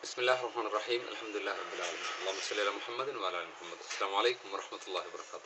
ബിസ്മില്ലാഹി റഹ്മാൻ റഹീം അലഹമുല്ലാ റബ്ബുലാലമീൻ അള്ളാഹു സല്ലി അല മുഹമ്മദിൻ വാലാൽ മുഹമ്മദ് അസ്സാം വലൈക്കും വറഹമത്തല്ലാഹി വർക്കാത്തു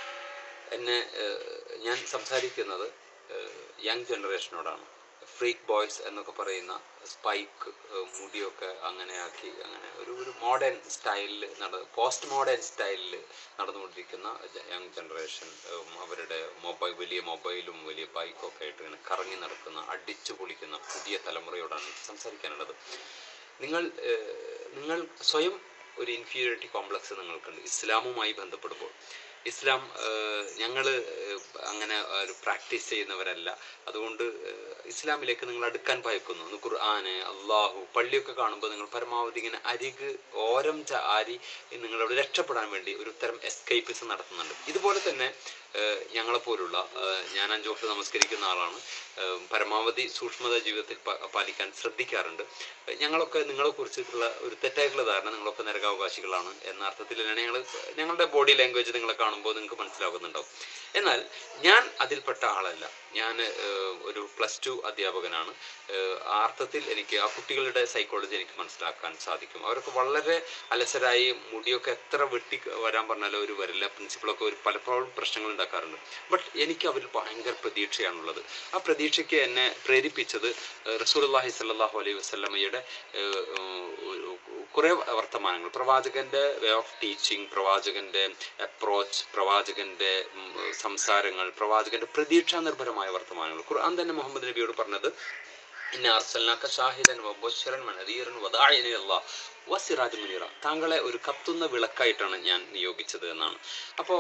എന്നെ ഏഹ്, ഞാൻ സംസാരിക്കുന്നത് യങ് ജനറേഷനോടാണ് ഫ്രീക്ക് ബോയ്സ് എന്നൊക്കെ പറയുന്ന സ്പൈക്ക് മുടിയൊക്കെ അങ്ങനെ ആക്കി അങ്ങനെ ഒരു ഒരു മോഡേൺ സ്റ്റൈലിൽ നട പോസ്റ്റ് മോഡേൺ സ്റ്റൈലിൽ നടന്നുകൊണ്ടിരിക്കുന്ന യങ് ജനറേഷൻ അവരുടെ മൊബൈൽ വലിയ മൊബൈലും വലിയ ബൈക്കും ഒക്കെ ആയിട്ട് ഇങ്ങനെ കറങ്ങി നടക്കുന്ന അടിച്ചു പൊളിക്കുന്ന പുതിയ തലമുറയോടാണ് എനിക്ക് സംസാരിക്കാനുള്ളത് നിങ്ങൾ ഏഹ്, നിങ്ങൾ സ്വയം ഒരു ഇൻഫീരിയോറിറ്റി കോംപ്ലക്സ് നിങ്ങൾക്കുണ്ട് ഇസ്ലാമുമായി ബന്ധപ്പെടുമ്പോൾ ഇസ്ലാം ഞങ്ങൾ അങ്ങനെ ഒരു പ്രാക്ടീസ് ചെയ്യുന്നവരല്ല അതുകൊണ്ട് ഏഹ്, ഇസ്ലാമിലേക്ക് നിങ്ങൾ അടുക്കാൻ ഭയക്കുന്നു ഒന്ന് ഖുർആന് അള്ളാഹു പള്ളിയൊക്കെ കാണുമ്പോൾ നിങ്ങൾ പരമാവധി ഇങ്ങനെ അരിക് ഓരം ചാരി നിങ്ങളോട് രക്ഷപ്പെടാൻ വേണ്ടി ഒരു തരം എസ്കേപ്പിസ് നടത്തുന്നുണ്ട് ഇതുപോലെ തന്നെ ഏഹ്, ഞങ്ങളെപ്പോലുള്ള ഏഹ്, ഞാൻ അഞ്ചു വക്ത് നമസ്കരിക്കുന്ന ആളാണ് ഏഹ്, പരമാവധി സൂക്ഷ്മത ജീവിതത്തിൽ പ- പാലിക്കാൻ ശ്രദ്ധിക്കാറുണ്ട് ഏഹ്, ഞങ്ങളൊക്കെ നിങ്ങളെ കുറിച്ചിട്ടുള്ള ഒരു തെറ്റായിട്ടുള്ള ധാരണ നിങ്ങളൊക്കെ നരകാവകാശികളാണ് എന്ന അർത്ഥത്തിലാണ് ഞങ്ങൾ ഞങ്ങളുടെ ബോഡി ലാംഗ്വേജ് നിങ്ങളെ കാണുമ്പോൾ നിങ്ങൾക്ക് മനസ്സിലാകുന്നുണ്ടാവും എന്നാൽ ഞാൻ അതിൽപ്പെട്ട ആളല്ല ഞാൻ ഏഹ്, ഒരു പ്ലസ് ടു അധ്യാപകനാണ് ഏഹ്, ആ അർത്ഥത്തിൽ എനിക്ക് ആ കുട്ടികളുടെ സൈക്കോളജി എനിക്ക് മനസ്സിലാക്കാൻ സാധിക്കും അവരൊക്കെ വളരെ അലസരായി മുടിയൊക്കെ എത്ര വെട്ടി വരാൻ പറഞ്ഞാലും ഒരു വരില്ല പ്രിൻസിപ്പളൊക്കെ ഒരു പലപ്പോഴും പ്രശ്നങ്ങൾ ഉണ്ടാക്കാറുണ്ട് ബട്ട് എനിക്ക് അവരിൽ ഭയങ്കര പ്രതീക്ഷയാണുള്ളത് ആ പ്രതീക്ഷയ്ക്ക് എന്നെ പ്രേരിപ്പിച്ചത് റസൂലുള്ളാഹി സ്വല്ലല്ലാഹു അലൈഹി വസല്ലമയുടെ ഏഹ്, ഒരു കുറേ വർത്തമാനങ്ങൾ പ്രവാചകന്റെ വേ ഓഫ് ടീച്ചിങ് പ്രവാചകന്റെ അപ്രോച്ച് പ്രവാചകന്റെ ഉം, സംസാരങ്ങൾ പ്രവാചകന്റെ പ്രതീക്ഷാ നിർഭരമായ വർത്തമാനങ്ങൾ ഖുർആൻ തന്നെ മുഹമ്മദ് നബിയോട് പറഞ്ഞത് ഇന്ന അർസൽനാക്ക ഷാഹിദൻ വബുശ്ശറൻ വനദീറൻ വദാഇനി അല്ലാഹ് വസിറാജ് മുനീറ താങ്കളെ ഒരു കത്തുന്ന വിളക്കായിട്ടാണ് ഞാൻ നിയോഗിച്ചത് എന്നാണ് അപ്പോൾ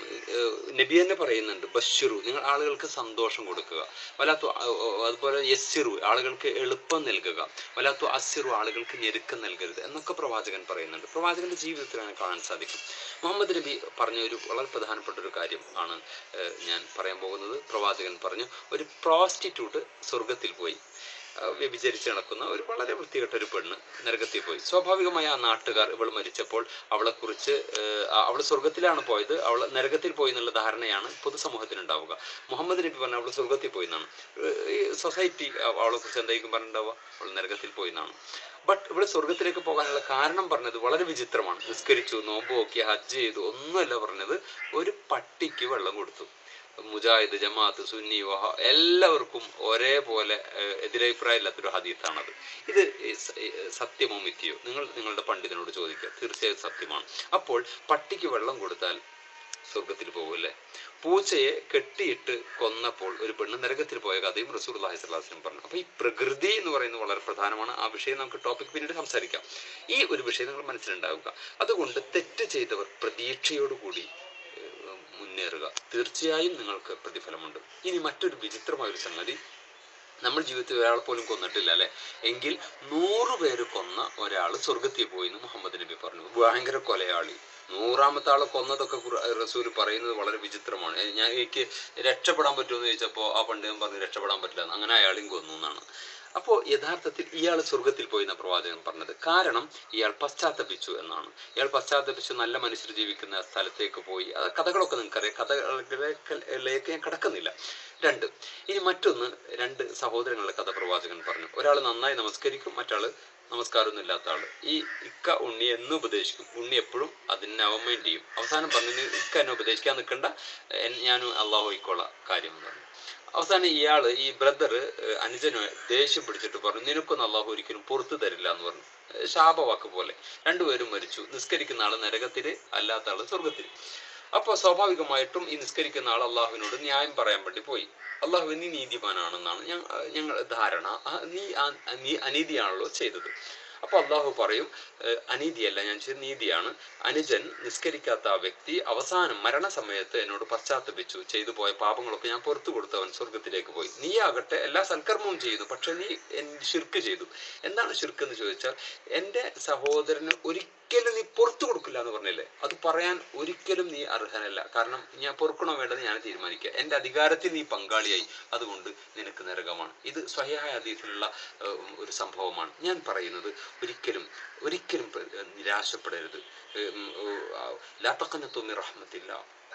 നബി തന്നെ പറയുന്നുണ്ട് ബഷിറു നിങ്ങൾ ആളുകൾക്ക് സന്തോഷം കൊടുക്കുക വലാത്തു അതുപോലെ യസ്സിറു ആളുകൾക്ക് എളുപ്പം നൽകുക വലാത്തു അസ്സിറു ആളുകൾക്ക് ഞെരുക്കം നൽകരുത് എന്നൊക്കെ പ്രവാചകൻ പറയുന്നുണ്ട് പ്രവാചകന്റെ ജീവിതത്തിൽ അങ്ങനെ കാണാൻ സാധിക്കും മുഹമ്മദ് നബി പറഞ്ഞ ഒരു വളരെ പ്രധാനപ്പെട്ട ഒരു കാര്യം ആണ് ഏഹ്, ഞാൻ പറയാൻ പോകുന്നത് പ്രവാചകൻ പറഞ്ഞു ഒരു പ്രോസ്റ്റിറ്റ്യൂട്ട് സ്വർഗത്തിൽ പോയി ആ, വ്യഭിചരിച്ച് നടക്കുന്ന ഒരു വളരെ വൃത്തികെട്ട ഒരു പെണ്ണ് നരകത്തിൽ പോയി സ്വാഭാവികമായി ആ നാട്ടുകാർ ഇവൾ മരിച്ചപ്പോൾ അവളെക്കുറിച്ച് ഏഹ്, ആ- അവൾ സ്വർഗത്തിലാണ് പോയത് അവൾ നരകത്തിൽ പോയി എന്നുള്ള ധാരണയാണ് പൊതുസമൂഹത്തിന് ഉണ്ടാവുക മുഹമ്മദ് നബി പറഞ്ഞ അവൾ സ്വർഗത്തിൽ പോയി എന്നാണ് ഏഹ്, ഈ സൊസൈറ്റി അവളെ കുറിച്ച് എന്തായിരിക്കും പറഞ്ഞിട്ടുണ്ടാവുക അവൾ നരകത്തിൽ പോയി എന്നാണ് ബട്ട് ഇവിടെ സ്വർഗത്തിലേക്ക് പോകാനുള്ള കാരണം പറഞ്ഞത് വളരെ വിചിത്രമാണ് നിസ്കരിച്ചു നോമ്പ് നോക്കി ഹജ്ജ് ചെയ്തു ഒന്നുമല്ല പറഞ്ഞത് ഒരു പട്ടിക്ക് വെള്ളം കൊടുത്തു മുജാഹിദ് ജമാഅത്ത് സുന്നി വഹ എല്ലാവർക്കും ഒരേപോലെ ഏഹ്, എതിരഭിപ്രായമില്ലാത്തൊരു ഹദീത്താണത് ഇത് ഈ സ- ഈ സത്യമോ മിഥ്യയോ നിങ്ങൾ നിങ്ങളുടെ പണ്ഡിതനോട് ചോദിക്കുക തീർച്ചയായും സത്യമാണ് അപ്പോൾ പട്ടിക്ക് വെള്ളം കൊടുത്താൽ സ്വർഗത്തിൽ പോകുമല്ലേ പൂച്ചയെ കെട്ടിയിട്ട് കൊന്നപ്പോൾ ഒരു പെണ്ണ് നരകത്തിൽ പോയ കഥയും റസൂൽ അള്ളാഹി സ്വലാസ്ലം പറഞ്ഞു അപ്പോൾ ഈ പ്രകൃതി എന്ന് പറയുന്നത് വളരെ പ്രധാനമാണ് ആ വിഷയം നമുക്ക് ടോപ്പിക് പിന്നീട് സംസാരിക്കാം ഈ ഒരു വിഷയം നിങ്ങൾ മനസ്സിലുണ്ടാവുക അതുകൊണ്ട് തെറ്റ് ചെയ്തവർ പ്രതീക്ഷയോടുകൂടി ഏഹ്, മുന്നേറുക തീർച്ചയായും നിങ്ങൾക്ക് പ്രതിഫലമുണ്ട് ഇനി മറ്റൊരു വിചിത്രമായ ഒരു സംഗതി നമ്മൾ ജീവിതത്തിൽ ഒരാൾ പോലും കൊന്നിട്ടില്ല അല്ലെ എങ്കിൽ നൂറ് പേര് കൊന്ന ഒരാൾ സ്വർഗത്തിൽ പോയി എന്ന് മുഹമ്മദ് നബി പറഞ്ഞു ഭയങ്കര കൊലയാളി നൂറാമത്തെ ആളെ കൊന്നതൊക്കെ റസൂൽ പറയുന്നത് വളരെ വിചിത്രമാണ് ഏ, ഞാൻ എനിക്ക് രക്ഷപ്പെടാൻ പറ്റുമെന്ന് ചോദിച്ചപ്പോൾ ആ പണ്ഡിതൻ പറഞ്ഞു രക്ഷപ്പെടാൻ പറ്റില്ല എന്ന്. അങ്ങനെ അയാളെയും കൊന്നു എന്നാണ് അപ്പോൾ യഥാർത്ഥത്തിൽ ഇയാൾ സ്വർഗത്തിൽ പോയി എന്ന പ്രവാചകൻ പറഞ്ഞത് കാരണം ഇയാൾ പശ്ചാത്തപിച്ചു എന്നാണ് ഇയാൾ പശ്ചാത്തപിച്ചു നല്ല മനുഷ്യർ ജീവിക്കുന്ന സ്ഥലത്തേക്ക് പോയി അത് കഥകളൊക്കെ നിങ്ങൾക്കറിയാം കഥകളിലേക്ക് ഞാൻ കിടക്കുന്നില്ല രണ്ട് ഇനി മറ്റൊന്ന് രണ്ട് സഹോദരങ്ങളുടെ കഥ പ്രവാചകൻ പറഞ്ഞു ഒരാൾ നന്നായി നമസ്കരിക്കും മറ്റാൾ നമസ്കാരമൊന്നും ഇല്ലാത്ത ആള് ഈ ഇക്ക ഉണ്ണി എന്ന് ഉപദേശിക്കും ഉണ്ണി എപ്പോഴും അതിന് അവൻ വേണ്ടി ചെയ്യും അവസാനം പറഞ്ഞു ഇക്ക എന്നെ ഉപദേശിക്കാൻ നിൽക്കണ്ട എൻ- ഞാനും അള്ളാഹു ആയിക്കോളാം കാര്യം എന്ന് പറഞ്ഞു അവസാനം ഇയാള് ഈ ബ്രദർ അനുജന് ദേഷ്യം പിടിച്ചിട്ട് പറഞ്ഞു നിനക്കൊന്നും അള്ളാഹു ഒരിക്കലും പുറത്തു തരില്ല എന്ന് പറഞ്ഞു ഏഹ് ശാപവാക്ക് പോലെ രണ്ടുപേരും മരിച്ചു നിസ്കരിക്കുന്ന ആള് നരകത്തില് അല്ലാത്ത ആള് സ്വർഗത്തില് അപ്പോൾ സ്വാഭാവികമായിട്ടും ഈ നിസ്കരിക്കുന്ന ആൾ അള്ളാഹുവിനോട് ന്യായം പറയാൻ വേണ്ടി പോയി അള്ളാഹു നീ നീതിമാനാണെന്നാണ് ഞങ്ങ ഞങ്ങൾ ധാരണ ആ, നീ ആ- നീ അനീതിയാണല്ലോ ചെയ്തത് അപ്പോൾ അള്ളാഹു പറയും "ഏഹ്, അനീതിയല്ല ഞാൻ ചെയ്ത നീതിയാണ് അനുജൻ നിസ്കരിക്കാത്ത ആ വ്യക്തി അവസാനം മരണസമയത്ത് എന്നോട് പശ്ചാത്തപിച്ചു ചെയ്തു പോയ പാപങ്ങളൊക്കെ ഞാൻ പുറത്തു കൊടുത്തു അവൻ സ്വർഗത്തിലേക്ക് പോയി നീ ആകട്ടെ എല്ലാ സൽക്കർമ്മവും ചെയ്യുന്നു പക്ഷെ നീ ഷിർക്ക് ചെയ്തു എന്താണ് ഷിർക്ക് എന്ന് ചോദിച്ചാൽ എൻ്റെ സഹോദരന് ഒരിക്കലും നീ പുറത്തു കൊടുക്കില്ല എന്ന് പറഞ്ഞില്ലേ അത് പറയാൻ ഒരിക്കലും നീ അർഹനല്ല കാരണം ഞാൻ പൊറുക്കണോ വേണ്ടത് ഞാൻ തീരുമാനിക്കുക എൻ്റെ അധികാരത്തിൽ നീ പങ്കാളിയായി അതുകൊണ്ട് നിനക്ക് നരകമാണ് ഇത് സ്വയായ അതീതിലുള്ള ഒരു സംഭവമാണ് ഞാൻ പറയുന്നത് ഒരിക്കലും ഒരിക്കലും പ്ര- ഏഹ് നിരാശപ്പെടരുത് ലാത്തക്കനത്തൊന്നി റഹ്മത്തില്ല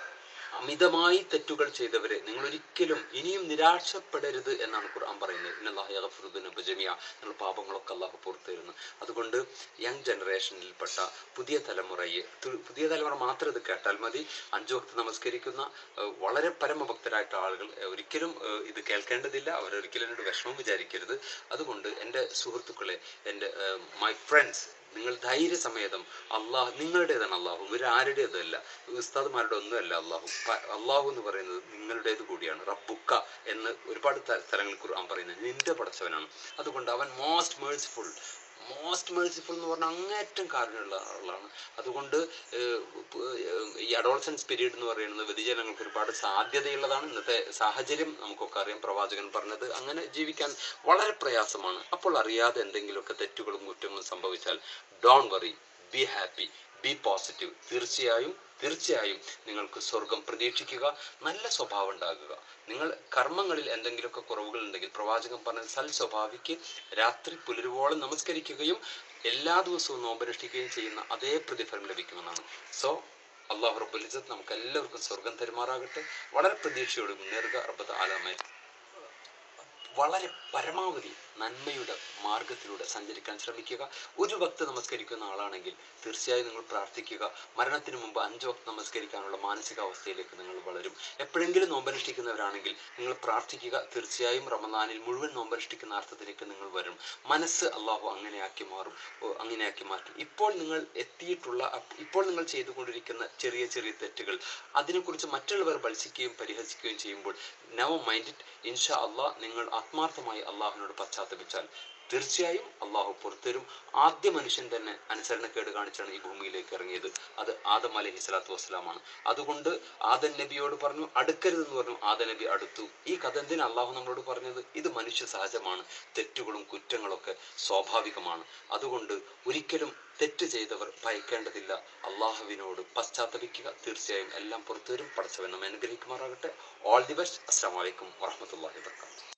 അമിതമായി തെറ്റുകൾ ചെയ്തവരെ നിങ്ങൾ ഒരിക്കലും ഇനിയും നിരാശപ്പെടരുത് എന്നാണ് ഖുർആൻ പറയുന്നത് ഇന്നല്ലാഹുബ് ജമിയ നിങ്ങൾ പാപങ്ങളൊക്കെ അള്ളാഹു പുറത്തു തരുന്നു അതുകൊണ്ട് യങ് ജനറേഷനിൽപ്പെട്ട പുതിയ തലമുറയെ തു- പുതിയ തലമുറ മാത്രം ഇത് കേട്ടാൽ മതി അഞ്ചു വക്ത് നമസ്കരിക്കുന്ന ഏഹ്, വളരെ പരമഭക്തരായിട്ട് ആളുകൾ ഏഹ്, ഒരിക്കലും ഏഹ്, ഇത് കേൾക്കേണ്ടതില്ല അവരൊരിക്കലും എന്നോട് വിഷമം വിചാരിക്കരുത് അതുകൊണ്ട് എൻ്റെ സുഹൃത്തുക്കളെ എൻ്റെ മൈ ഫ്രണ്ട്സ് നിങ്ങൾ ധൈര്യസമേതം അള്ളാഹ് നിങ്ങളുടേതാണ് അള്ളാഹു ഇവർ ആരുടേതല്ല ഉസ്താദ്മാരുടെ ഒന്നുമല്ല അള്ളാഹു പ- അള്ളാഹു എന്ന് പറയുന്നത് നിങ്ങളുടേത് കൂടിയാണ് റബ്ബുക്ക എന്ന് ഒരുപാട് ത- സ്ഥലങ്ങളിൽ ഖുർആൻ പറയുന്നത് നിന്റെ പടച്ചവനാണ് അതുകൊണ്ട് അവൻ മോസ്റ്റ് മേഴ്സിഫുൾ മോസ്റ്റ് മേഴ്സിഫുൾ എന്ന് പറഞ്ഞാൽ അങ്ങേറ്റം കാരണമുള്ള ആളാണ് അതുകൊണ്ട് ഏഹ്, പ്- ഏഹ്, ഈ അഡോൾസൻസ് പീരീഡ് എന്ന് പറയുന്നത് വ്യതിചലനങ്ങൾക്ക് ഒരുപാട് സാധ്യതയുള്ളതാണ് ഇന്നത്തെ സാഹചര്യം നമുക്കൊക്കെ അറിയാം പ്രവാചകൻ പറഞ്ഞത് അങ്ങനെ ജീവിക്കാൻ വളരെ പ്രയാസമാണ് അപ്പോൾ അറിയാതെ എന്തെങ്കിലുമൊക്കെ തെറ്റുകളും കുറ്റങ്ങളും സംഭവിച്ചാൽ don't worry be happy be positive തീർച്ചയായും തീർച്ചയായും നിങ്ങൾക്ക് സ്വർഗം പ്രതീക്ഷിക്കുക നല്ല സ്വഭാവം ഉണ്ടാകുക നിങ്ങൾ കർമ്മങ്ങളിൽ എന്തെങ്കിലുമൊക്കെ കുറവുകൾ ഉണ്ടെങ്കിൽ പ്രവാചകൻ പറഞ്ഞ സൽ സ്വഭാവിക്ക് രാത്രി പുലരുവോളം നമസ്കരിക്കുകയും എല്ലാ ദിവസവും നോമ്പനുഷ്ഠിക്കുകയും ചെയ്യുന്ന അതേ പ്രതിഫലം ലഭിക്കുമെന്നാണ് സോ അള്ളാഹു റബ്ബുലിസത്ത് നമുക്ക് എല്ലാവർക്കും സ്വർഗം തരുമാറാകട്ടെ വളരെ പ്രതീക്ഷയോടെ മുന്നേറുക റബ്ബത്ത് ആലാമേ വളരെ പരമാവധി നന്മയുടെ മാർഗത്തിലൂടെ സഞ്ചരിക്കാൻ ശ്രമിക്കുക ഒരു വക്ത് നമസ്കരിക്കുന്ന ആളാണെങ്കിൽ തീർച്ചയായും നിങ്ങൾ പ്രാർത്ഥിക്കുക മരണത്തിന് മുമ്പ് അഞ്ച് വക്ത് നമസ്കരിക്കാനുള്ള മാനസികാവസ്ഥയിലേക്ക് നിങ്ങൾ വളരും എപ്പോഴെങ്കിലും നോമ്പനുഷ്ഠിക്കുന്നവരാണെങ്കിൽ നിങ്ങൾ പ്രാർത്ഥിക്കുക തീർച്ചയായും റമദാനിൽ മുഴുവൻ നോമ്പനുഷ്ഠിക്കുന്ന അർത്ഥത്തിലേക്ക് നിങ്ങൾ വരും മനസ്സ് അള്ളാഹു അങ്ങനെയാക്കി മാറും ഓ, അങ്ങനെയാക്കി മാറ്റും ഇപ്പോൾ നിങ്ങൾ എത്തിയിട്ടുള്ള അപ്- ഇപ്പോൾ നിങ്ങൾ ചെയ്തുകൊണ്ടിരിക്കുന്ന ചെറിയ ചെറിയ തെറ്റുകൾ അതിനെക്കുറിച്ച് മറ്റുള്ളവർ ബത്സിക്കുകയും പരിഹസിക്കുകയും ചെയ്യുമ്പോൾ നവ മൈൻഡ് ഇറ്റ് ഇൻഷാ അള്ളാഹ് നിങ്ങൾ ആത്മാർത്ഥമായി അള്ളാഹുവിനോട് പശ്ചാത്തപിച്ചാൽ തീർച്ചയായും അള്ളാഹു പുറത്തരും ആദ്യ മനുഷ്യൻ തന്നെ അനുസരണക്കേട് കാണിച്ചാണ് ഈ ഭൂമിയിലേക്ക് ഇറങ്ങിയത് അത് ആദം അലഹി സ്വലാത്തു വസ്സലാമാണ് അതുകൊണ്ട് ആദൻ നബിയോട് പറഞ്ഞു അടുക്കരുതെന്ന് പറഞ്ഞു ആദ നബി അടുത്തു ഈ കഥ എന്തിനാ അള്ളാഹു നമ്മളോട് പറഞ്ഞത് ഇത് മനുഷ്യ സഹജമാണ് തെറ്റുകളും കുറ്റങ്ങളൊക്കെ സ്വാഭാവികമാണ് അതുകൊണ്ട് ഒരിക്കലും തെറ്റ് ചെയ്തവർ ഭയക്കേണ്ടതില്ല അള്ളാഹുവിനോട് പശ്ചാത്തപിക്കുക തീർച്ചയായും എല്ലാം പുറത്തുവരും പടച്ചവൻ നമ്മെ അനുഗ്രഹിക്കുമാറാകട്ടെ ഓൾ ദി ബെസ്റ്റ് അസ്സാം വലൈക്കും വറഹമത്തല്ലാഹി വർക്കാത്തു